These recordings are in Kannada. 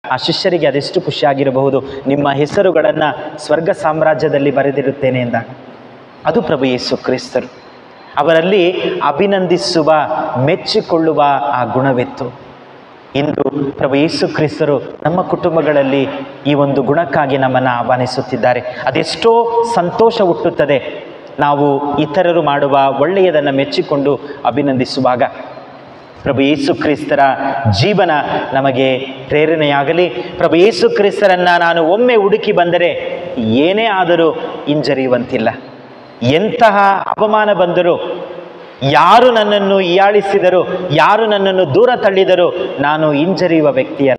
ಆ ಶಿಷ್ಯರಿಗೆ ಅದೆಷ್ಟು ಖುಷಿಯಾಗಿರಬಹುದು ನಿಮ್ಮ ಹೆಸರುಗಳನ್ನು ಸ್ವರ್ಗ ಸಾಮ್ರಾಜ್ಯದಲ್ಲಿ ಬರೆದಿರುತ್ತೇನೆ ಎಂದಾಗ ಅದು ಪ್ರಭು ಯೇಸು ಕ್ರಿಸ್ತರು ಅವರಲ್ಲಿ ಅಭಿನಂದಿಸುವ ಮೆಚ್ಚಿಕೊಳ್ಳುವ ಆ ಗುಣವಿತ್ತು ಇಂದು ಪ್ರಭು ಯೇಸು ಕ್ರಿಸ್ತರು ನಮ್ಮ ಕುಟುಂಬಗಳಲ್ಲಿ ಈ ಒಂದು ಗುಣಕ್ಕಾಗಿ ನಮ್ಮನ್ನು ಆಹ್ವಾನಿಸುತ್ತಿದ್ದಾರೆ ಅದೆಷ್ಟೋ ಸಂತೋಷ ಹುಟ್ಟುತ್ತದೆ ನಾವು ಇತರರು ಮಾಡುವ ಒಳ್ಳೆಯದನ್ನು ಮೆಚ್ಚಿಕೊಂಡು ಅಭಿನಂದಿಸುವಾಗ ಪ್ರಭು ಯೇಸು ಕ್ರಿಸ್ತರ ಜೀವನ ನಮಗೆ ಪ್ರೇರಣೆಯಾಗಲಿ ಪ್ರಭು ಯೇಸು ಕ್ರಿಸ್ತರನ್ನು ನಾನು ಒಮ್ಮೆ ಹುಡುಕಿ ಬಂದರೆ ಏನೇ ಆದರೂ ಹಿಂಜರಿಯುವಂತಿಲ್ಲ ಎಂತಹ ಅಪಮಾನ ಬಂದರೂ ಯಾರು ನನ್ನನ್ನು ಹೀಯಾಳಿಸಿದರು ಯಾರು ನನ್ನನ್ನು ದೂರ ತಳ್ಳಿದರು ನಾನು ಹಿಂಜರಿಯುವ ವ್ಯಕ್ತಿಯ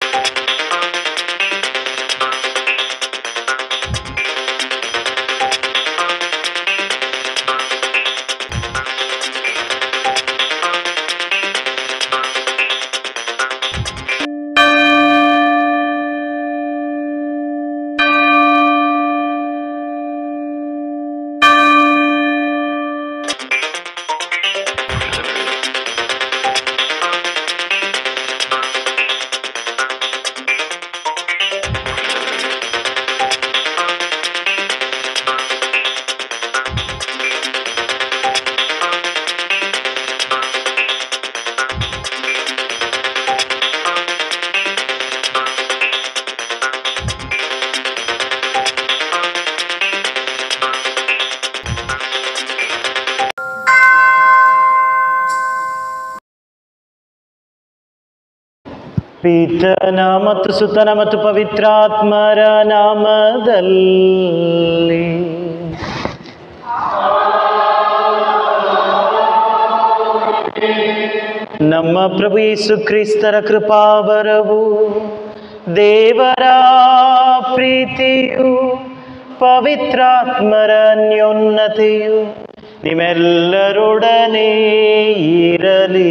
ಪಿತನ ಮತ್ತು ಸುತನ ಮತ್ತು ಪವಿತ್ರಾತ್ಮರ ನಾಮದಲ್ಲಿ ನಮ್ಮ ಪ್ರಭು ಯೇಸು ಕ್ರಿಸ್ತರ ಕೃಪಾವರವು ದೇವರ ಪ್ರೀತಿಯು ಪವಿತ್ರಾತ್ಮರ ಅನ್ಯೋನ್ನತೆಯು ನಿಮ್ಮೆಲ್ಲರೊಡನೆ ಇರಲಿ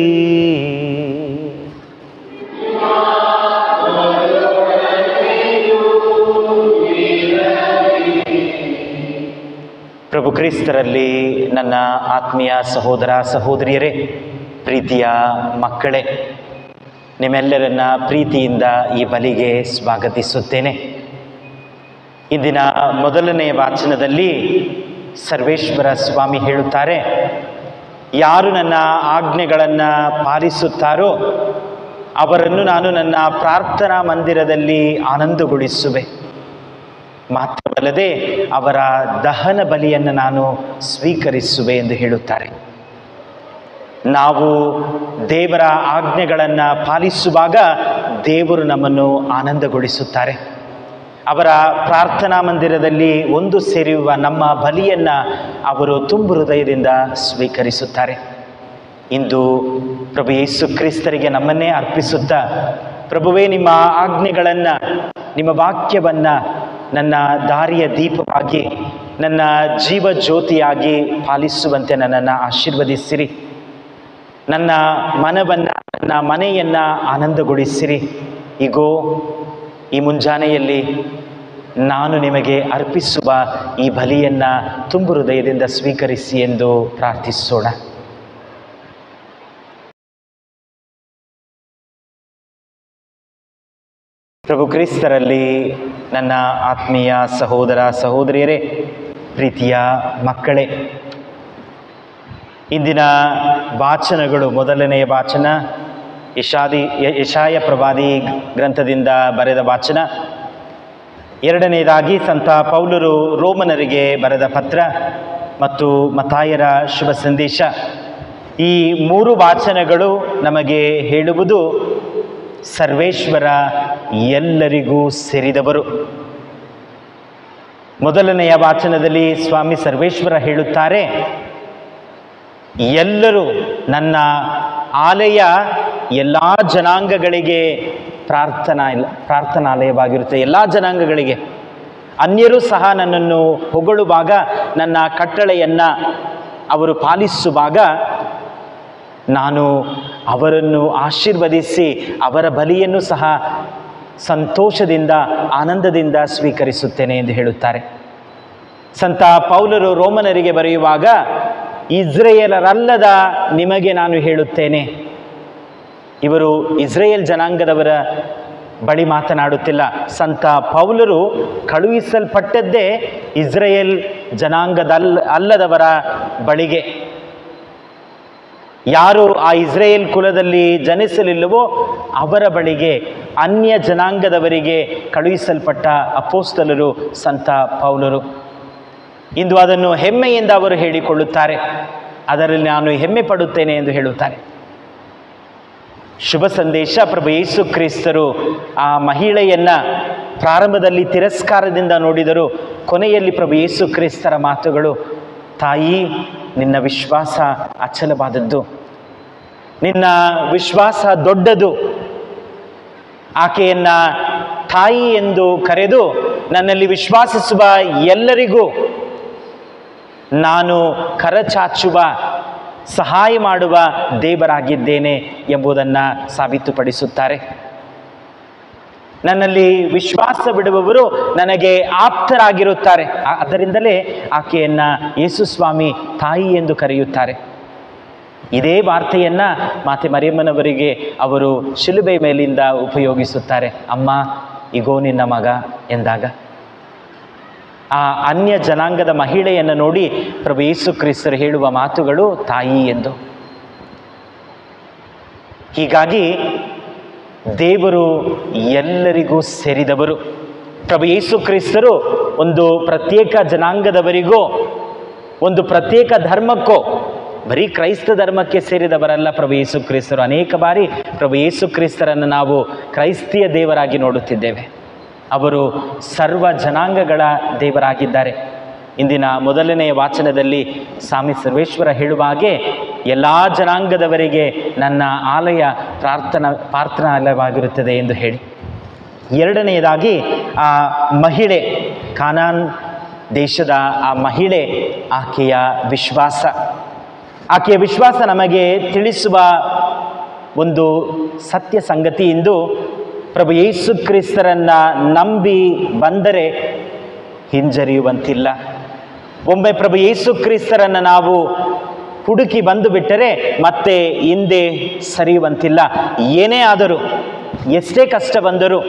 ಪ್ರಭು ಕ್ರಿಸ್ತರಲ್ಲಿ ನನ್ನ ಆತ್ಮೀಯ ಸಹೋದರ ಸಹೋದರಿಯರೇ ಪ್ರೀತಿಯ ಮಕ್ಕಳೇ ನಿಮ್ಮೆಲ್ಲರನ್ನ ಪ್ರೀತಿಯಿಂದ ಈ ಬಲಿಗೆ ಸ್ವಾಗತಿಸುತ್ತೇನೆ ಇಂದಿನ ಮೊದಲನೆಯ ವಾಚನದಲ್ಲಿ ಸರ್ವೇಶ್ವರ ಸ್ವಾಮಿ ಹೇಳುತ್ತಾರೆ ಯಾರು ನನ್ನ ಆಜ್ಞೆಗಳನ್ನು ಪಾಲಿಸುತ್ತಾರೋ ಅವರನ್ನು ನಾನು ನನ್ನ ಪ್ರಾರ್ಥನಾ ಮಂದಿರದಲ್ಲಿ ಆನಂದಗೊಳಿಸುವೆ ಮಾತ್ರವಲ್ಲದೆ ಅವರ ದಹನ ಬಲಿಯನ್ನು ನಾನು ಸ್ವೀಕರಿಸುವೆ ಎಂದು ಹೇಳುತ್ತಾರೆ ನಾವು ದೇವರ ಆಜ್ಞೆಗಳನ್ನು ಪಾಲಿಸುವಾಗ ದೇವರು ನಮ್ಮನ್ನು ಆನಂದಗೊಳಿಸುತ್ತಾರೆ ಅವರ ಪ್ರಾರ್ಥನಾ ಮಂದಿರದಲ್ಲಿ ಒಂದು ಸೇರಿರುವ ನಮ್ಮ ಬಲಿಯನ್ನು ಅವರು ತುಂಬು ಹೃದಯದಿಂದ ಸ್ವೀಕರಿಸುತ್ತಾರೆ ಇಂದು ಪ್ರಭು ಯೇಸು ಕ್ರಿಸ್ತರಿಗೆ ನಮ್ಮನ್ನೇ ಅರ್ಪಿಸುತ್ತಾ ಪ್ರಭುವೇ ನಿಮ್ಮ ಆಜ್ಞೆಗಳನ್ನು ನಿಮ್ಮ ವಾಕ್ಯವನ್ನು ನನ್ನ ದಾರಿಯ ದೀಪವಾಗಿ ನನ್ನ ಜೀವ ಜ್ಯೋತಿಯಾಗಿ ಪಾಲಿಸುವಂತೆ ನನ್ನನ್ನು ಆಶೀರ್ವದಿಸಿರಿ ನನ್ನ ಮನವನ್ನು ನನ್ನ ಮನೆಯನ್ನು ಆನಂದಗೊಳಿಸಿರಿ ಈಗೋ ಈ ಮುಂಜಾನೆಯಲ್ಲಿ ನಾನು ನಿಮಗೆ ಅರ್ಪಿಸುವ ಈ ಬಲಿಯನ್ನು ತುಂಬು ಹೃದಯದಿಂದ ಸ್ವೀಕರಿಸಿ ಎಂದು ಪ್ರಾರ್ಥಿಸೋಣ ಪ್ರಭು ಕ್ರಿಸ್ತರಲ್ಲಿ ನನ್ನ ಆತ್ಮೀಯ ಸಹೋದರ ಸಹೋದರಿಯರೇ ಪ್ರೀತಿಯ ಮಕ್ಕಳೇ ಇಂದಿನ ವಾಚನಗಳು ಮೊದಲನೆಯ ವಾಚನ ಯಶಾದಿ ಯ- ಯಶಾಯ ಪ್ರವಾದಿ ಗ್ರಂಥದಿಂದ ಬರೆದ ವಾಚನ ಎರಡನೆಯದಾಗಿ ಸಂತ ಪೌಲರು ರೋಮನರಿಗೆ ಬರೆದ ಪತ್ರ ಮತ್ತು ಮತಾಯರ ಶುಭ ಸಂದೇಶ ಈ ಮೂರು ವಾಚನಗಳು ನಮಗೆ ಹೇಳುವುದು ಸರ್ವೇಶ್ವರ ಎಲ್ಲರಿಗೂ ಸೇರಿದವರು ಮೊದಲನೆಯ ವಾಚನದಲ್ಲಿ ಸ್ವಾಮಿ ಸರ್ವೇಶ್ವರ ಹೇಳುತ್ತಾರೆ ಎಲ್ಲರೂ ನನ್ನ ಆಲಯ ಎಲ್ಲ ಜನಾಂಗಗಳಿಗೆ ಪ್ರಾರ್ಥನಾ ಇಲ್ಲ ಪ್ರಾರ್ಥನಾಲಯವಾಗಿರುತ್ತೆ ಎಲ್ಲ ಜನಾಂಗಗಳಿಗೆ ಅನ್ಯರು ಸಹ ನನ್ನನ್ನು ಹೊಗಳುವಾಗ ನನ್ನ ಕಟ್ಟಳೆಯನ್ನು ಅವರು ಪಾಲಿಸುವಾಗ ನಾನು ಅವರನ್ನು ಆಶೀರ್ವದಿಸಿ ಅವರ ಬಲಿಯನ್ನು ಸಹ ಸಂತೋಷದಿಂದ ಆನಂದದಿಂದ ಸ್ವೀಕರಿಸುತ್ತೇನೆ ಎಂದು ಹೇಳುತ್ತಾರೆ ಸಂತ ಪೌಲರು ರೋಮನರಿಗೆ ಬರೆಯುವಾಗ ಇಸ್ರೇಯಲರಲ್ಲದ ನಿಮಗೆ ನಾನು ಹೇಳುತ್ತೇನೆ ಇವರು ಇಸ್ರೇಯಲ್ ಜನಾಂಗದವರ ಬಳಿ ಮಾತನಾಡುತ್ತಿಲ್ಲ ಸಂತ ಪೌಲರು ಕಳುಹಿಸಲ್ಪಟ್ಟದ್ದೇ ಇಸ್ರೇಲ್ ಜನಾಂಗದಲ್ಲ ಅಲ್ಲದವರ ಬಳಿಗೆ ಯಾರು ಆ ಇಸ್ರೇಲ್ ಕುಲದಲ್ಲಿ ಜನಿಸಲಿಲ್ಲವೋ ಅವರ ಬಳಿಗೆ ಅನ್ಯ ಜನಾಂಗದವರಿಗೆ ಕಳುಹಿಸಲ್ಪಟ್ಟ ಅಪೋಸ್ತಲರು ಸಂತ ಪೌಲರು ಇಂದು ಅದನ್ನು ಹೆಮ್ಮೆಯಿಂದ ಅವರು ಹೇಳಿಕೊಳ್ಳುತ್ತಾರೆ ಅದರಲ್ಲಿ ನಾನು ಹೆಮ್ಮೆ ಪಡುತ್ತೇನೆ ಎಂದು ಹೇಳುತ್ತಾರೆ ಶುಭ ಸಂದೇಶ ಪ್ರಭು ಯೇಸು ಕ್ರಿಸ್ತರು ಆ ಮಹಿಳೆಯನ್ನ ಪ್ರಾರಂಭದಲ್ಲಿ ತಿರಸ್ಕಾರದಿಂದ ನೋಡಿದರು ಕೊನೆಯಲ್ಲಿ ಪ್ರಭು ಯೇಸು ಕ್ರಿಸ್ತರ ಮಾತುಗಳು ತಾಯಿ ನಿನ್ನ ವಿಶ್ವಾಸ ಅಚಲವಾದದ್ದು ನಿನ್ನ ವಿಶ್ವಾಸ ದೊಡ್ಡದು ಆಕೆಯನ್ನ ತಾಯಿ ಎಂದು ಕರೆದು ನನ್ನಲ್ಲಿ ವಿಶ್ವಾಸಿಸುವ ಎಲ್ಲರಿಗೂ ನಾನು ಕರಚಾಚುವ ಸಹಾಯ ಮಾಡುವ ದೇವರಾಗಿದ್ದೇನೆ ಎಂಬುದನ್ನು ಸಾಬೀತುಪಡಿಸುತ್ತಾರೆ ನನ್ನಲ್ಲಿ ವಿಶ್ವಾಸ ಬಿಡುವವರು ನನಗೆ ಆಪ್ತರಾಗಿರುತ್ತಾರೆ ಆ- ಅದರಿಂದಲೇ ಆಕೆಯನ್ನ ಯೇಸು ಸ್ವಾಮಿ ತಾಯಿ ಎಂದು ಕರೆಯುತ್ತಾರೆ ಇದೇ ವಾರ್ತೆಯನ್ನ ಮಾತೆ ಮರಿಯಮ್ಮನವರಿಗೆ ಅವರು ಶಿಲುಬೆ ಮೇಲಿಂದ ಉಪಯೋಗಿಸುತ್ತಾರೆ ಅಮ್ಮ ಇಗೋ ನಿನ್ನ ಮಗ ಎಂದಾಗ ಆ ಅನ್ಯ ಜನಾಂಗದ ಮಹಿಳೆಯನ್ನು ನೋಡಿ ಪ್ರಭು ಯೇಸು ಕ್ರಿಸ್ತರು ಹೇಳುವ ಮಾತುಗಳು ತಾಯಿ ಎಂದು ಹೀಗಾಗಿ ದೇವರು ಎಲ್ಲರಿಗೂ ಸೇರಿದವರು ಪ್ರಭು ಯೇಸು ಕ್ರಿಸ್ತರು ಒಂದು ಪ್ರತ್ಯೇಕ ಜನಾಂಗದವರಿಗೋ ಒಂದು ಪ್ರತ್ಯೇಕ ಧರ್ಮಕ್ಕೋ ಬರೀ ಕ್ರೈಸ್ತ ಧರ್ಮಕ್ಕೆ ಸೇರಿದವರಲ್ಲ ಪ್ರಭು ಯೇಸು ಕ್ರಿಸ್ತರು ಅನೇಕ ಬಾರಿ ಪ್ರಭು ಯೇಸು ಕ್ರಿಸ್ತರನ್ನು ನಾವು ಕ್ರೈಸ್ತಿಯ ದೇವರಾಗಿ ನೋಡುತ್ತಿದ್ದೇವೆ ಅವರು ಸರ್ವ ಜನಾಂಗಗಳ ದೇವರಾಗಿದ್ದಾರೆ ಇಂದಿನ ಮೊದಲನೆಯ ವಾಚನದಲ್ಲಿ ಸ್ವಾಮಿ ಸರ್ವೇಶ್ವರ ಹೇಳುವ ಹಾಗೆ ಎಲ್ಲ ಜನಾಂಗದವರಿಗೆ ನನ್ನ ಆಲಯ ಪ್ರಾರ್ಥನಾ ಪ್ರಾರ್ಥನಾಲಯವಾಗಿರುತ್ತದೆ ಎಂದು ಹೇಳಿ ಎರಡನೆಯದಾಗಿ ಆ ಮಹಿಳೆ ಕಾನಾನ್ ದೇಶದ ಆ ಮಹಿಳೆ ಆಕೆಯ ವಿಶ್ವಾಸ ಆಕೆಯ ವಿಶ್ವಾಸ ನಮಗೆ ತಿಳಿಸುವ ಒಂದು ಸತ್ಯ ಸಂಗತಿ ಎಂದು ಪ್ರಭು ಯೇಸು ಕ್ರಿಸ್ತರನ್ನ ನಂಬಿ ಬಂದರೆ ಹಿಂಜರಿಯುವಂತಿಲ್ಲ ಒಮ್ಮೆ ಪ್ರಭು ಯೇಸು ಕ್ರಿಸ್ತರನ್ನು ನಾವು ಹುಡುಕಿ ಬಂದು ಬಿಟ್ಟರೆ ಮತ್ತೆ ಹಿಂದೆ ಸರಿಯುವಂತಿಲ್ಲ ಏನೇ ಆದರೂ ಎಷ್ಟೇ ಕಷ್ಟ ಬಂದರೂ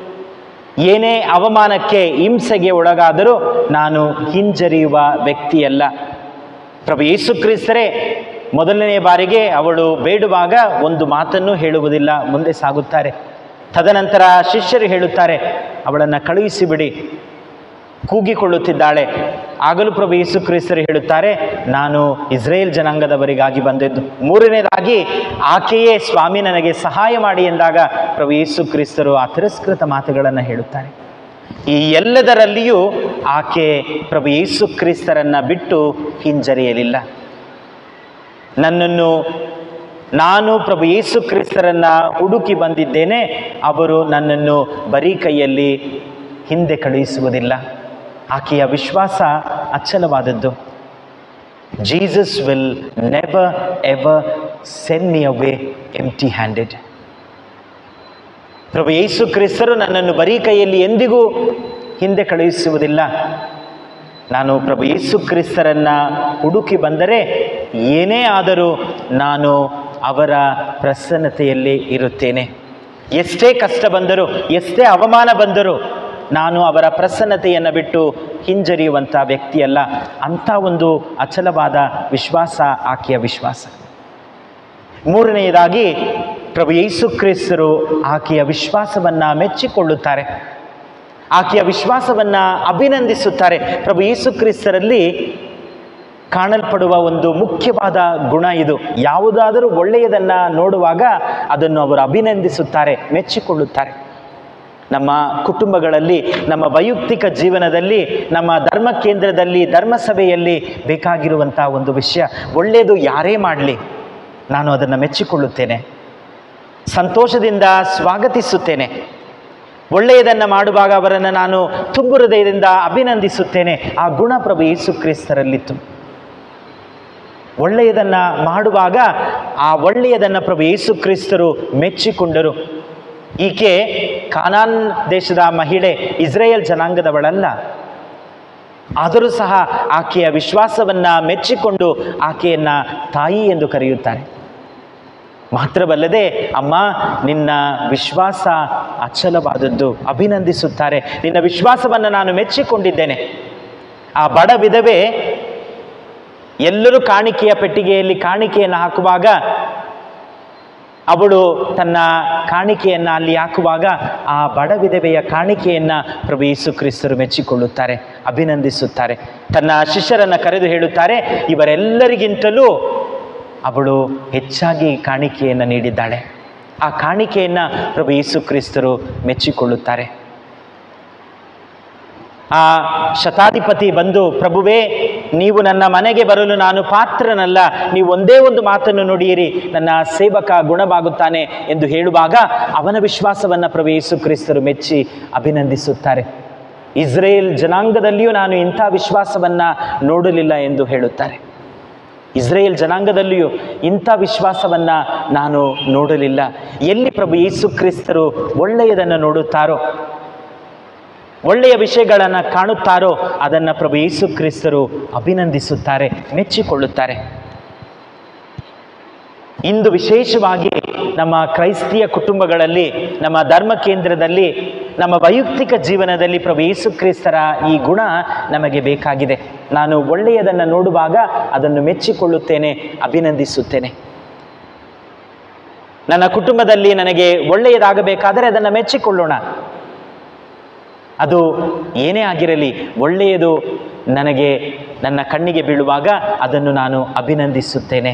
ಏನೇ ಅವಮಾನಕ್ಕೆ ಹಿಂಸೆಗೆ ಒಳಗಾದರೂ ನಾನು ಹಿಂಜರಿಯುವ ವ್ಯಕ್ತಿಯಲ್ಲ ಪ್ರಭು ಯೇಸು ಕ್ರಿಸ್ತರೇ ಮೊದಲನೇ ಬಾರಿಗೆ ಅವಳು ಬೇಡುವಾಗ ಒಂದು ಮಾತನ್ನು ಹೇಳುವುದಿಲ್ಲ ಮುಂದೆ ಸಾಗುತ್ತಾರೆ ತದನಂತರ ಶಿಷ್ಯರು ಹೇಳುತ್ತಾರೆ ಅವಳನ್ನು ಕಳುಹಿಸಿಬಿಡಿ ಕೂಗಿಕೊಳ್ಳುತ್ತಿದ್ದಾಳೆ ಆಗಲೂ ಪ್ರಭು ಯೇಸು ಕ್ರಿಸ್ತರು ಹೇಳುತ್ತಾರೆ ನಾನು ಇಸ್ರೇಲ್ ಜನಾಂಗದವರಿಗಾಗಿ ಬಂದದ್ದು ಮೂರನೇದಾಗಿ ಆಕೆಯೇ ಸ್ವಾಮಿ ನನಗೆ ಸಹಾಯ ಮಾಡಿ ಎಂದಾಗ ಪ್ರಭು ಯೇಸು ಕ್ರಿಸ್ತರು ಆ ತಿರಸ್ಕೃತ ಮಾತುಗಳನ್ನು ಹೇಳುತ್ತಾರೆ ಈ ಎಲ್ಲದರಲ್ಲಿಯೂ ಆಕೆ ಪ್ರಭು ಯೇಸು ಕ್ರಿಸ್ತರನ್ನು ಬಿಟ್ಟು ಹಿಂಜರಿಯಲಿಲ್ಲ ನನ್ನನ್ನು ನಾನು ಪ್ರಭು ಯೇಸು ಕ್ರಿಸ್ತರನ್ನು ಹುಡುಕಿ ಬಂದಿದ್ದೇನೆ ಅವರು ನನ್ನನ್ನು ಬರೀ ಕೈಯಲ್ಲಿ ಹಿಂದೆ ಕಳುಹಿಸುವುದಿಲ್ಲ ಆಕೆಯ ವಿಶ್ವಾಸ ಅಚ್ಚಲವಾದದ್ದು Jesus will never ever send me away empty handed ಪ್ರಭು ಯೇಸು ಕ್ರಿಸ್ತರು ನನ್ನನ್ನು ಬರೀ ಕೈಯಲ್ಲಿ ಎಂದಿಗೂ ಹಿಂದೆ ಕಳುಹಿಸುವುದಿಲ್ಲ ನಾನು ಪ್ರಭು ಯೇಸು ಕ್ರಿಸ್ತರನ್ನು ಹುಡುಕಿ ಬಂದರೆ ಏನೇ ಆದರೂ ನಾನು ಅವರ ಪ್ರಸನ್ನತೆಯಲ್ಲಿ ಇರುತ್ತೇನೆ ಎಷ್ಟೇ ಕಷ್ಟ ಬಂದರೂ ಎಷ್ಟೇ ಅವಮಾನ ಬಂದರೂ ನಾನು ಅವರ ಪ್ರಸನ್ನತೆಯನ್ನು ಬಿಟ್ಟು ಹಿಂಜರಿಯುವಂಥ ವ್ಯಕ್ತಿಯಲ್ಲ ಅಂಥ ಒಂದು ಅಚಲವಾದ ವಿಶ್ವಾಸ ಆಕೆಯ ವಿಶ್ವಾಸ ಮೂರನೆಯದಾಗಿ ಪ್ರಭು ಯೇಸು ಕ್ರಿಸ್ತರು ಆಕೆಯ ವಿಶ್ವಾಸವನ್ನು ಮೆಚ್ಚಿಕೊಳ್ಳುತ್ತಾರೆ ಆಕೆಯ ವಿಶ್ವಾಸವನ್ನು ಅಭಿನಂದಿಸುತ್ತಾರೆ ಪ್ರಭು ಯೇಸು ಕ್ರಿಸ್ತರಲ್ಲಿ ಕಾಣಲ್ಪಡುವ ಒಂದು ಮುಖ್ಯವಾದ ಗುಣ ಇದು ಯಾವುದಾದರೂ ಒಳ್ಳೆಯದನ್ನು ನೋಡುವಾಗ ಅದನ್ನು ಅವರು ಅಭಿನಂದಿಸುತ್ತಾರೆ ಮೆಚ್ಚಿಕೊಳ್ಳುತ್ತಾರೆ ನಮ್ಮ ಕುಟುಂಬಗಳಲ್ಲಿ ನಮ್ಮ ವೈಯಕ್ತಿಕ ಜೀವನದಲ್ಲಿ ನಮ್ಮ ಧರ್ಮ ಕೇಂದ್ರದಲ್ಲಿ ಧರ್ಮಸಭೆಯಲ್ಲಿ ಬೇಕಾಗಿರುವಂಥ ಒಂದು ವಿಷಯ ಒಳ್ಳೆಯದು ಯಾರೇ ಮಾಡಲಿ ನಾನು ಅದನ್ನು ಮೆಚ್ಚಿಕೊಳ್ಳುತ್ತೇನೆ ಸಂತೋಷದಿಂದ ಸ್ವಾಗತಿಸುತ್ತೇನೆ ಒಳ್ಳೆಯದನ್ನು ಮಾಡುವಾಗ ಅವರನ್ನು ನಾನು ತುಂಬು ಹೃದಯದಿಂದ ಅಭಿನಂದಿಸುತ್ತೇನೆ ಆ ಗುಣ ಪ್ರಭು ಯೇಸು ಕ್ರಿಸ್ತರಲ್ಲಿತ್ತು ಒಳ್ಳೆಯದನ್ನು ಮಾಡುವಾಗ ಆ ಒಳ್ಳೆಯದನ್ನು ಪ್ರಭು ಯೇಸು ಕ್ರಿಸ್ತರು ಮೆಚ್ಚಿಕೊಂಡರು ಈಕೆ ಕಾನಾನ್ ದೇಶದ ಮಹಿಳೆ ಇಸ್ರೇಲ್ ಜನಾಂಗದವಳಲ್ಲ ಆದರೂ ಸಹ ಆಕೆಯ ವಿಶ್ವಾಸವನ್ನು ಮೆಚ್ಚಿಕೊಂಡು ಆಕೆಯನ್ನು ತಾಯಿ ಎಂದು ಕರೆಯುತ್ತಾರೆ ಮಾತ್ರವಲ್ಲದೆ ಅಮ್ಮ ನಿನ್ನ ವಿಶ್ವಾಸ ಅಚಲವಾದದ್ದು ಅಭಿನಂದಿಸುತ್ತಾರೆ ನಿನ್ನ ವಿಶ್ವಾಸವನ್ನು ನಾನು ಮೆಚ್ಚಿಕೊಂಡಿದ್ದೇನೆ ಆ ಬಡ ವಿಧವೆ ಎಲ್ಲರೂ ಕಾಣಿಕೆಯ ಪೆಟ್ಟಿಗೆಯಲ್ಲಿ ಕಾಣಿಕೆಯನ್ನು ಹಾಕುವಾಗ ಅವಳು ತನ್ನ ಕಾಣಿಕೆಯನ್ನು ಅಲ್ಲಿ ಹಾಕುವಾಗ ಆ ಬಡ ವಿಧವೆಯ ಕಾಣಿಕೆಯನ್ನು ಪ್ರಭು ಯೇಸು ಕ್ರಿಸ್ತರು ಮೆಚ್ಚಿಕೊಳ್ಳುತ್ತಾರೆ ಅಭಿನಂದಿಸುತ್ತಾರೆ ತನ್ನ ಶಿಷ್ಯರನ್ನು ಕರೆದು ಹೇಳುತ್ತಾರೆ ಇವರೆಲ್ಲರಿಗಿಂತಲೂ ಅವಳು ಹೆಚ್ಚಾಗಿ ಕಾಣಿಕೆಯನ್ನು ನೀಡಿದ್ದಾಳೆ ಆ ಕಾಣಿಕೆಯನ್ನು ಪ್ರಭು ಯೇಸು ಕ್ರಿಸ್ತರು ಮೆಚ್ಚಿಕೊಳ್ಳುತ್ತಾರೆ ಆ ಶತಾಧಿಪತಿ ಬಂದು ಪ್ರಭುವೇ ನೀವು ನನ್ನ ಮನೆಗೆ ಬರಲು ನಾನು ಪಾತ್ರನಲ್ಲ ನೀವು ಒಂದೇ ಒಂದು ಮಾತನ್ನು ನುಡಿಯಿರಿ ನನ್ನ ಸೇವಕ ಗುಣವಾಗುತ್ತಾನೆ ಎಂದು ಹೇಳುವಾಗ ಅವನ ವಿಶ್ವಾಸವನ್ನು ಪ್ರಭು ಯೇಸು ಕ್ರಿಸ್ತರು ಮೆಚ್ಚಿ ಅಭಿನಂದಿಸುತ್ತಾರೆ ಇಸ್ರೇಲ್ ಜನಾಂಗದಲ್ಲಿಯೂ ನಾನು ಇಂಥ ವಿಶ್ವಾಸವನ್ನು ನೋಡಲಿಲ್ಲ ಎಂದು ಹೇಳುತ್ತಾರೆ ಇಸ್ರೇಲ್ ಜನಾಂಗದಲ್ಲಿಯೂ ಇಂಥ ವಿಶ್ವಾಸವನ್ನು ನಾನು ನೋಡಲಿಲ್ಲ ಎಲ್ಲಿ ಪ್ರಭು ಯೇಸು ಕ್ರಿಸ್ತರು ಒಳ್ಳೆಯದನ್ನು ನೋಡುತ್ತಾರೋ ಒಳ್ಳೆಯ ವಿಷಯಗಳನ್ನು ಕಾಣುತ್ತಾರೋ ಅದನ್ನು ಪ್ರಭು ಯೇಸು ಕ್ರಿಸ್ತರು ಅಭಿನಂದಿಸುತ್ತಾರೆ ಮೆಚ್ಚಿಕೊಳ್ಳುತ್ತಾರೆ ಇಂದು ವಿಶೇಷವಾಗಿ ನಮ್ಮ ಕ್ರೈಸ್ತಿಯ ಕುಟುಂಬಗಳಲ್ಲಿ ನಮ್ಮ ಧರ್ಮ ಕೇಂದ್ರದಲ್ಲಿ ನಮ್ಮ ವೈಯಕ್ತಿಕ ಜೀವನದಲ್ಲಿ ಪ್ರಭು ಯೇಸು ಕ್ರಿಸ್ತರ ಈ ಗುಣ ನಮಗೆ ಬೇಕಾಗಿದೆ ನಾನು ಒಳ್ಳೆಯದನ್ನು ನೋಡುವಾಗ ಅದನ್ನು ಮೆಚ್ಚಿಕೊಳ್ಳುತ್ತೇನೆ ಅಭಿನಂದಿಸುತ್ತೇನೆ ನನ್ನ ಕುಟುಂಬದಲ್ಲಿ ನನಗೆ ಒಳ್ಳೆಯದಾಗಬೇಕಾದರೆ ಅದನ್ನು ಮೆಚ್ಚಿಕೊಳ್ಳೋಣ ಅದು ಏನೇ ಆಗಿರಲಿ ಒಳ್ಳೆಯದು ನನಗೆ ನನ್ನ ಕಣ್ಣಿಗೆ ಬೀಳುವಾಗ ಅದನ್ನು ನಾನು ಅಭಿನಂದಿಸುತ್ತೇನೆ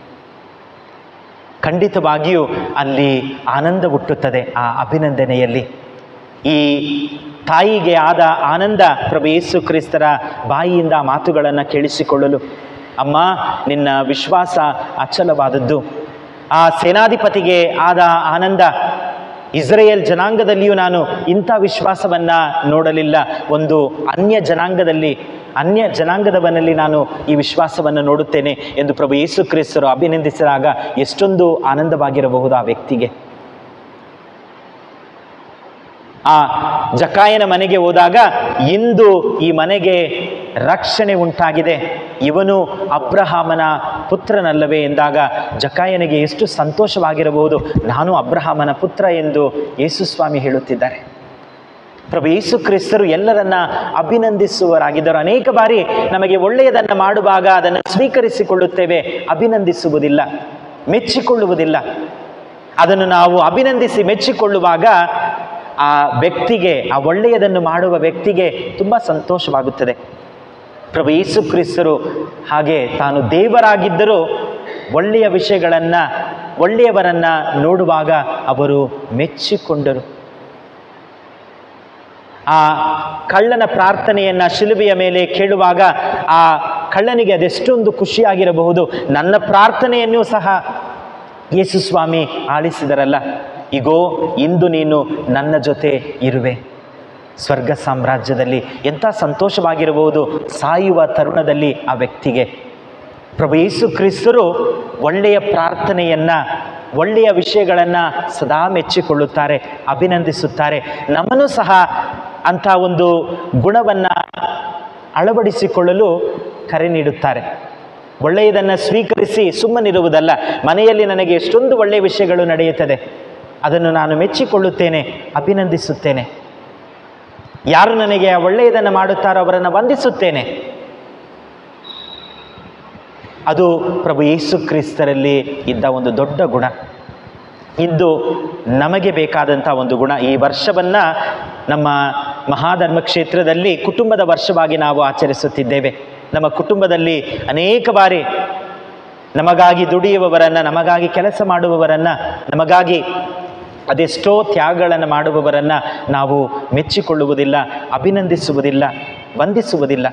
ಖಂಡಿತವಾಗಿಯೂ ಅಲ್ಲಿ ಆನಂದ ಹುಟ್ಟುತ್ತದೆ ಆ ಅಭಿನಂದನೆಯಲ್ಲಿ ಈ ತಾಯಿಗೆ ಆದ ಆನಂದ ಪ್ರಭು ಯೇಸು ಕ್ರಿಸ್ತರ ಬಾಯಿಯಿಂದ ಆ ಮಾತುಗಳನ್ನು ಕೇಳಿಸಿಕೊಳ್ಳಲು ಅಮ್ಮ ನಿನ್ನ ವಿಶ್ವಾಸ ಅಚಲವಾದದ್ದು ಆ ಸೇನಾಧಿಪತಿಗೆ ಆದ ಆನಂದ ಇಸ್ರೇಲ್ ಜನಾಂಗದಲ್ಲಿಯೂ ನಾನು ಇಂಥ ವಿಶ್ವಾಸವನ್ನು ನೋಡಲಿಲ್ಲ ಒಂದು ಅನ್ಯ ಜನಾಂಗದಲ್ಲಿ ಅನ್ಯ ಜನಾಂಗದವನಲ್ಲಿ ನಾನು ಈ ವಿಶ್ವಾಸವನ್ನು ನೋಡುತ್ತೇನೆ ಎಂದು ಪ್ರಭು ಯೇಸು ಕ್ರಿಸ್ತರು ಅಭಿನಂದಿಸಿದಾಗ ಎಷ್ಟೊಂದು ಆನಂದವಾಗಿರಬಹುದು ಆ ವ್ಯಕ್ತಿಗೆ ಆ ಜಕಾಯನ ಮನೆಗೆ ಹೋದಾಗ ಇಂದು ಈ ಮನೆಗೆ ರಕ್ಷಣೆ ಉಂಟಾಗಿದೆ ಇವನು ಅಬ್ರಹಾಮನ ಪುತ್ರನಲ್ಲವೇ ಎಂದಾಗ ಜಕಾಯನಿಗೆ ಎಷ್ಟು ಸಂತೋಷವಾಗಿರಬಹುದು ನಾನು ಅಬ್ರಹಾಮನ ಪುತ್ರ ಎಂದು ಯೇಸುಸ್ವಾಮಿ ಹೇಳುತ್ತಿದ್ದಾರೆ ಪ್ರಭು ಯೇಸು ಕ್ರಿಸ್ತರು ಎಲ್ಲರನ್ನ ಅಭಿನಂದಿಸುವರಾಗಿದ್ದರು ಅನೇಕ ಬಾರಿ ನಮಗೆ ಒಳ್ಳೆಯದನ್ನು ಮಾಡುವಾಗ ಅದನ್ನು ಸ್ವೀಕರಿಸಿಕೊಳ್ಳುತ್ತೇವೆ ಅಭಿನಂದಿಸುವುದಿಲ್ಲ ಮೆಚ್ಚಿಕೊಳ್ಳುವುದಿಲ್ಲ ಅದನ್ನು ನಾವು ಅಭಿನಂದಿಸಿ ಮೆಚ್ಚಿಕೊಳ್ಳುವಾಗ ಆ ವ್ಯಕ್ತಿಗೆ ಆ ಒಳ್ಳೆಯದನ್ನು ಮಾಡುವ ವ್ಯಕ್ತಿಗೆ ತುಂಬ ಸಂತೋಷವಾಗುತ್ತದೆ ಪ್ರಭು ಯೇಸು ಕ್ರಿಸ್ತರು ಹಾಗೆ ತಾನು ದೇವರಾಗಿದ್ದರೂ ಒಳ್ಳೆಯ ವಿಷಯಗಳನ್ನು ಒಳ್ಳೆಯವರನ್ನು ನೋಡುವಾಗ ಅವರು ಮೆಚ್ಚಿಕೊಂಡರು ಆ ಕಳ್ಳನ ಪ್ರಾರ್ಥನೆಯನ್ನು ಶಿಲುಬೆಯ ಮೇಲೆ ಕೇಳುವಾಗ ಆ ಕಳ್ಳನಿಗೆ ಅದೆಷ್ಟೊಂದು ಖುಷಿಯಾಗಿರಬಹುದು ನನ್ನ ಪ್ರಾರ್ಥನೆಯನ್ನೂ ಸಹ ಯೇಸು ಸ್ವಾಮಿ ಆಲಿಸಿದರಲ್ಲ ಇಗೋ ಇಂದು ನೀನು ನನ್ನ ಜೊತೆ ಇರುವೆ ಸ್ವರ್ಗ ಸಾಮ್ರಾಜ್ಯದಲ್ಲಿ ಎಂಥ ಸಂತೋಷವಾಗಿರಬಹುದು ಸಾಯುವ ತರುಣದಲ್ಲಿ ಆ ವ್ಯಕ್ತಿಗೆ ಪ್ರಭು ಯೇಸು ಕ್ರಿಸ್ತರು ಒಳ್ಳೆಯ ಪ್ರಾರ್ಥನೆಯನ್ನು ಒಳ್ಳೆಯ ವಿಷಯಗಳನ್ನು ಸದಾ ಮೆಚ್ಚಿಕೊಳ್ಳುತ್ತಾರೆ ಅಭಿನಂದಿಸುತ್ತಾರೆ ನಮ್ಮನ್ನು ಸಹ ಅಂಥ ಒಂದು ಗುಣವನ್ನು ಅಳವಡಿಸಿಕೊಳ್ಳಲು ಕರೆ ನೀಡುತ್ತಾರೆ ಒಳ್ಳೆಯದನ್ನು ಸ್ವೀಕರಿಸಿ ಸುಮ್ಮನಿರುವುದಲ್ಲ ಮನೆಯಲ್ಲಿ ನನಗೆ ಎಷ್ಟೊಂದು ಒಳ್ಳೆಯ ವಿಷಯಗಳು ನಡೆಯುತ್ತದೆ ಅದನ್ನು ನಾನು ಮೆಚ್ಚಿಕೊಳ್ಳುತ್ತೇನೆ ಅಭಿನಂದಿಸುತ್ತೇನೆ ಯಾರು ನನಗೆ ಆ ಒಳ್ಳೆಯದನ್ನು ಮಾಡುತ್ತಾರೋ ಅವರನ್ನು ವಂದಿಸುತ್ತೇನೆ ಅದು ಪ್ರಭು ಯೇಸು ಕ್ರಿಸ್ತರಲ್ಲಿ ಇದ್ದ ಒಂದು ದೊಡ್ಡ ಗುಣ ಇಂದು ನಮಗೆ ಬೇಕಾದಂಥ ಒಂದು ಗುಣ ಈ ವರ್ಷವನ್ನು ನಮ್ಮ ಮಹಾಧರ್ಮ ಕ್ಷೇತ್ರದಲ್ಲಿ ಕುಟುಂಬದ ವರ್ಷವಾಗಿ ನಾವು ಆಚರಿಸುತ್ತಿದ್ದೇವೆ ನಮ್ಮ ಕುಟುಂಬದಲ್ಲಿ ಅನೇಕ ಬಾರಿ ನಮಗಾಗಿ ದುಡಿಯುವವರನ್ನು ನಮಗಾಗಿ ಕೆಲಸ ಮಾಡುವವರನ್ನು ನಮಗಾಗಿ ಅದೆಷ್ಟೋ ತ್ಯಾಗಗಳನ್ನು ಮಾಡುವವರನ್ನು ನಾವು ಮೆಚ್ಚಿಕೊಳ್ಳುವುದಿಲ್ಲ ಅಭಿನಂದಿಸುವುದಿಲ್ಲ ವಂದಿಸುವುದಿಲ್ಲ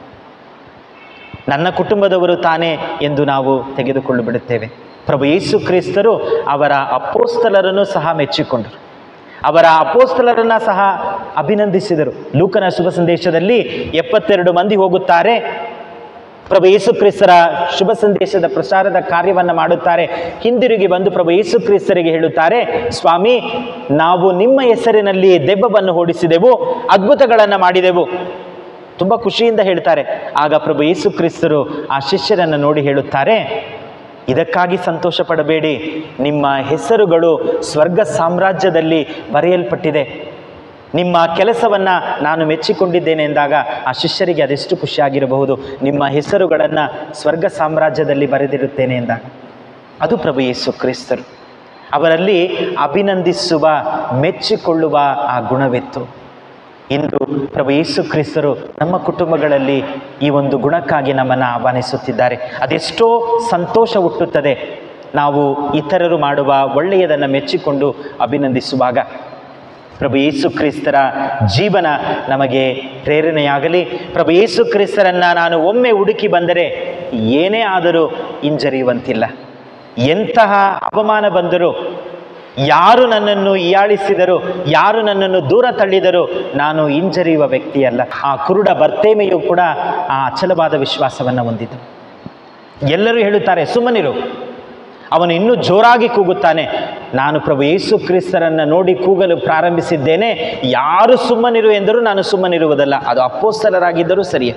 ನನ್ನ ಕುಟುಂಬದವರು ತಾನೇ ಎಂದು ನಾವು ತೆಗೆದುಕೊಂಡು ಬಿಡುತ್ತೇವೆ ಪ್ರಭು ಯೇಸು ಕ್ರಿಸ್ತರು ಅವರ ಅಪೋಸ್ತಲರನ್ನು ಸಹ ಮೆಚ್ಚಿಕೊಂಡರು ಅವರ ಅಪೋಸ್ತಲರನ್ನು ಸಹ ಅಭಿನಂದಿಸಿದರು ಲೂಕನ ಶುಭ ಸಂದೇಶದಲ್ಲಿ ಎಪ್ಪತ್ತೆರಡು ಮಂದಿ ಹೋಗುತ್ತಾರೆ ಪ್ರಭು ಯೇಸು ಕ್ರಿಸ್ತರ ಶುಭ ಸಂದೇಶದ ಪ್ರಚಾರದ ಕಾರ್ಯವನ್ನು ಮಾಡುತ್ತಾರೆ ಹಿಂದಿರುಗಿ ಬಂದು ಪ್ರಭು ಯೇಸು ಕ್ರಿಸ್ತರಿಗೆ ಹೇಳುತ್ತಾರೆ ಸ್ವಾಮಿ ನಾವು ನಿಮ್ಮ ಹೆಸರಿನಲ್ಲಿ ದೆವ್ವವನ್ನು ಓಡಿಸಿದೆವು ಅದ್ಭುತಗಳನ್ನು ಮಾಡಿದೆವು ತುಂಬ ಖುಷಿಯಿಂದ ಹೇಳ್ತಾರೆ ಆಗ ಪ್ರಭು ಯೇಸು ಕ್ರಿಸ್ತರು ಆ ಶಿಷ್ಯರನ್ನು ನೋಡಿ ಹೇಳುತ್ತಾರೆ ಇದಕ್ಕಾಗಿ ಸಂತೋಷ ಪಡಬೇಡಿ ನಿಮ್ಮ ಹೆಸರುಗಳು ಸ್ವರ್ಗ ಸಾಮ್ರಾಜ್ಯದಲ್ಲಿ ಬರೆಯಲ್ಪಟ್ಟಿದೆ ನಿಮ್ಮ ಕೆಲಸವನ್ನು ನಾನು ಮೆಚ್ಚಿಕೊಂಡಿದ್ದೇನೆ ಎಂದಾಗ ಆ ಶಿಷ್ಯರಿಗೆ ಅದೆಷ್ಟು ಖುಷಿಯಾಗಿರಬಹುದು ನಿಮ್ಮ ಹೆಸರುಗಳನ್ನು ಸ್ವರ್ಗ ಸಾಮ್ರಾಜ್ಯದಲ್ಲಿ ಬರೆದಿರುತ್ತೇನೆ ಎಂದಾಗ ಅದು ಪ್ರಭು ಯೇಸು ಕ್ರಿಸ್ತರು ಅವರಲ್ಲಿ ಅಭಿನಂದಿಸುವ ಮೆಚ್ಚಿಕೊಳ್ಳುವ ಆ ಗುಣವಿತ್ತು ಇಂದು ಪ್ರಭು ಯೇಸು ಕ್ರಿಸ್ತರು ನಮ್ಮ ಕುಟುಂಬಗಳಲ್ಲಿ ಈ ಒಂದು ಗುಣಕ್ಕಾಗಿ ನಮ್ಮನ್ನು ಆಹ್ವಾನಿಸುತ್ತಿದ್ದಾರೆ ಅದೆಷ್ಟೋ ಸಂತೋಷ ಹುಟ್ಟುತ್ತದೆ ನಾವು ಇತರರು ಮಾಡುವ ಒಳ್ಳೆಯದನ್ನು ಮೆಚ್ಚಿಕೊಂಡು ಅಭಿನಂದಿಸುವಾಗ ಪ್ರಭು ಯೇಸು ಕ್ರಿಸ್ತರ ಜೀವನ ನಮಗೆ ಪ್ರೇರಣೆಯಾಗಲಿ ಪ್ರಭು ಯೇಸು ಕ್ರಿಸ್ತರನ್ನು ನಾನು ಒಮ್ಮೆ ಹುಡುಕಿ ಬಂದರೆ ಏನೇ ಆದರೂ ಹಿಂಜರಿಯುವಂತಿಲ್ಲ ಎಂತಹ ಅವಮಾನ ಬಂದರೂ ಯಾರು ನನ್ನನ್ನು ಹೀಯಾಳಿಸಿದರು ಯಾರು ನನ್ನನ್ನು ದೂರ ತಳ್ಳಿದರು ನಾನು ಹಿಂಜರಿಯುವ ವ್ಯಕ್ತಿಯಲ್ಲ ಆ ಕುರುಡ ಬರ್ತೇಮೆಯು ಕೂಡ ಆ ಅಚಲವಾದ ವಿಶ್ವಾಸವನ್ನು ಹೊಂದಿತು ಎಲ್ಲರೂ ಹೇಳುತ್ತಾರೆ ಸುಮ್ಮನಿರು ಅವನು ಇನ್ನೂ ಜೋರಾಗಿ ಕೂಗುತ್ತಾನೆ ನಾನು ಪ್ರಭು ಯೇಸು ಕ್ರಿಸ್ತರನ್ನು ನೋಡಿ ಕೂಗಲು ಪ್ರಾರಂಭಿಸಿದ್ದೇನೆ ಯಾರು ಸುಮ್ಮನಿರು ಎಂದರೂ ನಾನು ಸುಮ್ಮನಿರುವುದಲ್ಲ ಅದು ಅಪ್ಪೋಸ್ತಲರಾಗಿದ್ದರೂ ಸರಿಯೇ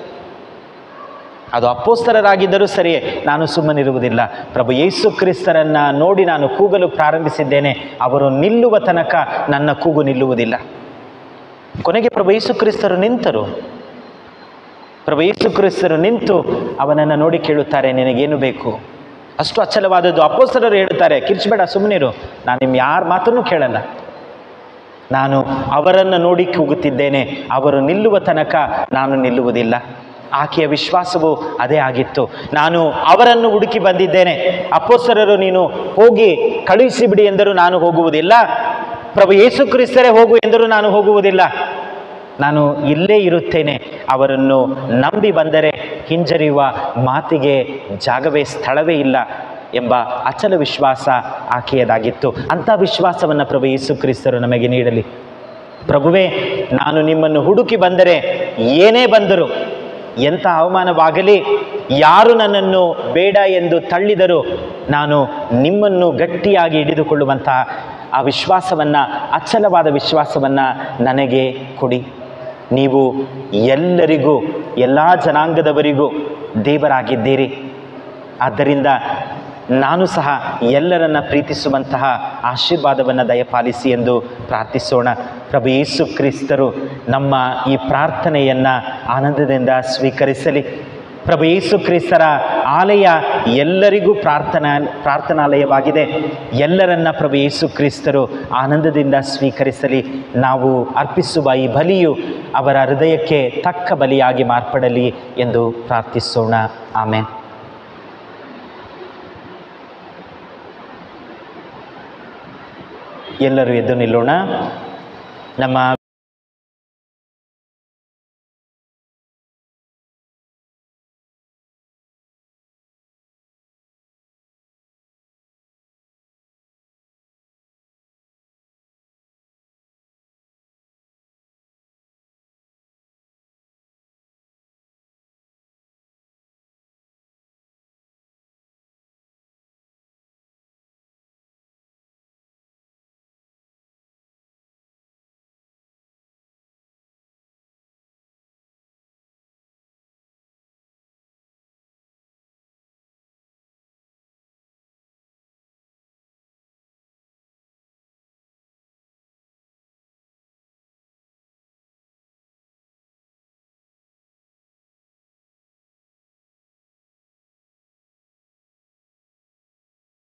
ಅದು ಅಪ್ಪೋಸ್ತರರಾಗಿದ್ದರೂ ಸರಿಯೇ ನಾನು ಸುಮ್ಮನಿರುವುದಿಲ್ಲ ಪ್ರಭು ಯೇಸು ಕ್ರಿಸ್ತರನ್ನು ನೋಡಿ ನಾನು ಕೂಗಲು ಪ್ರಾರಂಭಿಸಿದ್ದೇನೆ ಅವರು ನಿಲ್ಲುವ ತನಕ ನನ್ನ ಕೂಗು ನಿಲ್ಲುವುದಿಲ್ಲ ಕೊನೆಗೆ ಪ್ರಭು ಯೇಸು ಕ್ರಿಸ್ತರು ನಿಂತರು ಪ್ರಭು ಯೇಸು ಕ್ರಿಸ್ತರು ನಿಂತು ಅವನನ್ನು ನೋಡಿ ಕೇಳುತ್ತಾರೆ ನಿನಗೇನು ಬೇಕು ಅಷ್ಟು ಅಚಲವಾದದ್ದು ಅಪ್ಪೋಸ್ತರರು ಹೇಳುತ್ತಾರೆ ಕಿರ್ಚಬೇಡ ಸುಮ್ಮನಿರು ನಾನು ನಿಮ್ಮ ಯಾರ ಮಾತನ್ನು ಕೇಳಲ್ಲ ನಾನು ಅವರನ್ನು ನೋಡಿ ಕೂಗುತ್ತಿದ್ದೇನೆ ಅವರು ನಿಲ್ಲುವ ತನಕ ನಾನು ನಿಲ್ಲುವುದಿಲ್ಲ ಆಕೆಯ ವಿಶ್ವಾಸವು ಅದೇ ಆಗಿತ್ತು ನಾನು ಅವರನ್ನು ಹುಡುಕಿ ಬಂದಿದ್ದೇನೆ ಅಪ್ಪೋಸ್ತರರು ನೀನು ಹೋಗಿ ಕಳುಹಿಸಿ ಬಿಡಿ ಎಂದರೂ ನಾನು ಹೋಗುವುದಿಲ್ಲ ಪ್ರಭು ಯೇಸು ಕ್ರಿಸ್ತರೇ ಹೋಗು ಎಂದರೂ ನಾನು ಹೋಗುವುದಿಲ್ಲ ನಾನು ಇಲ್ಲೇ ಇರುತ್ತೇನೆ ಅವರನ್ನು ನಂಬಿ ಬಂದರೆ ಹಿಂಜರಿಯುವ ಮಾತಿಗೆ ಜಾಗವೇ ಸ್ಥಳವೇ ಇಲ್ಲ ಎಂಬ ಅಚಲ ವಿಶ್ವಾಸ ಆಕೆಯದಾಗಿತ್ತು ಅಂಥ ವಿಶ್ವಾಸವನ್ನು ಪ್ರಭು ಯೇಸು ಕ್ರಿಸ್ತರು ನಮಗೆ ನೀಡಲಿ ಪ್ರಭುವೇ ನಾನು ನಿಮ್ಮನ್ನು ಹುಡುಕಿ ಬಂದರೆ ಏನೇ ಬಂದರು ಎಂಥ ಅವಮಾನವಾಗಲಿ ಯಾರು ನನ್ನನ್ನು ಬೇಡ ಎಂದು ತಳ್ಳಿದರೂ ನಾನು ನಿಮ್ಮನ್ನು ಗಟ್ಟಿಯಾಗಿ ಹಿಡಿದುಕೊಳ್ಳುವಂತಹ ಆ ವಿಶ್ವಾಸವನ್ನು ಅಚಲವಾದ ವಿಶ್ವಾಸವನ್ನು ನನಗೆ ಕೊಡಿ ನೀವು ಎಲ್ಲರಿಗೂ ಎಲ್ಲ ಜನಾಂಗದವರಿಗೂ ದೇವರಾಗಿದ್ದೀರಿ ಆದ್ದರಿಂದ ನಾನು ಸಹ ಎಲ್ಲರನ್ನ ಪ್ರೀತಿಸುವಂತಹ ಆಶೀರ್ವಾದವನ್ನು ದಯಪಾಲಿಸಿ ಎಂದು ಪ್ರಾರ್ಥಿಸೋಣ ಪ್ರಭು ಯೇಸು ಕ್ರಿಸ್ತರು ನಮ್ಮ ಈ ಪ್ರಾರ್ಥನೆಯನ್ನು ಆನಂದದಿಂದ ಸ್ವೀಕರಿಸಲಿ ಪ್ರಭು ಯೇಸು ಕ್ರಿಸ್ತರ ಆಲಯ ಎಲ್ಲರಿಗೂ ಪ್ರಾರ್ಥನಾ ಪ್ರಾರ್ಥನಾಲಯವಾಗಿದೆ ಎಲ್ಲರನ್ನ ಪ್ರಭು ಯೇಸು ಕ್ರಿಸ್ತರು ಆನಂದದಿಂದ ಸ್ವೀಕರಿಸಲಿ ನಾವು ಅರ್ಪಿಸುವ ಈ ಬಲಿಯು ಅವರ ಹೃದಯಕ್ಕೆ ತಕ್ಕ ಬಲಿಯಾಗಿ ಮಾರ್ಪಡಲಿ ಎಂದು ಪ್ರಾರ್ಥಿಸೋಣ ಆಮೇಲೆ ಎಲ್ಲರೂ ಎದ್ದು ನಿಲ್ಲೋಣ ನಮ್ಮ